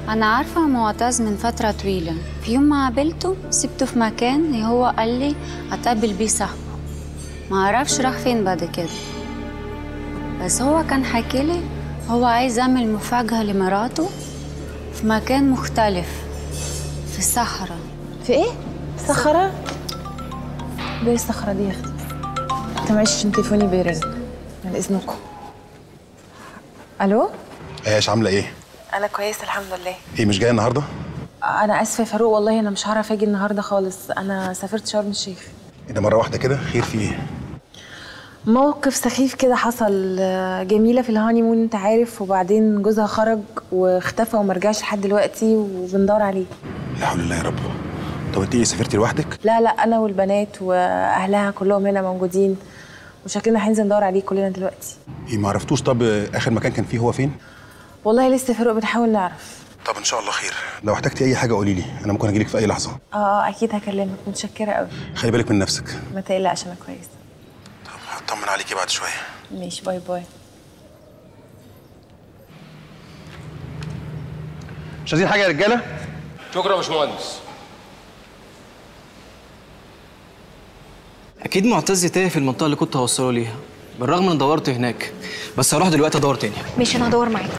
أنا عارفة معتز من فترة طويلة في يوم ما قابلته سبته في مكان هو قال لي أتقابل بيه صاحبه ما أعرفش راح فين بعد كده بس هو كان حكي لي هو عايز يعمل مفاجأة لمراته في مكان مختلف في الصحراء في ايه؟ صخرة؟ ده ايه الصخرة دي يا اختي؟ انت معلش عشان تليفوني بيرن من اذنكم الو؟ ايش عامله ايه انا كويسة الحمد لله ايه مش جايه النهارده انا اسفة يا فاروق والله انا مش هعرف اجي النهاردة خالص انا سافرت شرم الشيخ ايه ده مره واحده كده خير في ايه موقف سخيف كده حصل آه، جميلة في الهاني مون انت عارف وبعدين جوزها خرج واختفى وما رجعش لحد دلوقتي وبندور عليه لا حول الله يا رب طب انت ايه سافرتي لوحدك لا لا انا والبنات واهلها كلهم هنا موجودين وشكلنا هننزل ندور عليه كلنا دلوقتي ايه ما عرفتوش طب اخر مكان كان فيه هو فين والله لسه فاروق بنحاول نعرف طب ان شاء الله خير لو احتجتي اي حاجه قولي لي انا ممكن اجيلك في اي لحظه اه اه اكيد هكلمك متشكره قوي خلي بالك من نفسك ما تقلقش انا كويسه طب هطمن عليكي بعد شويه ماشي باي باي مش عايزين حاجه يا رجاله شكرا يا باشمهندس اكيد معتز تايه في المنطقه اللي كنت هوصله ليها بالرغم ان دورت هناك بس هروح دلوقتي ادور تاني ماشي انا هدور معاك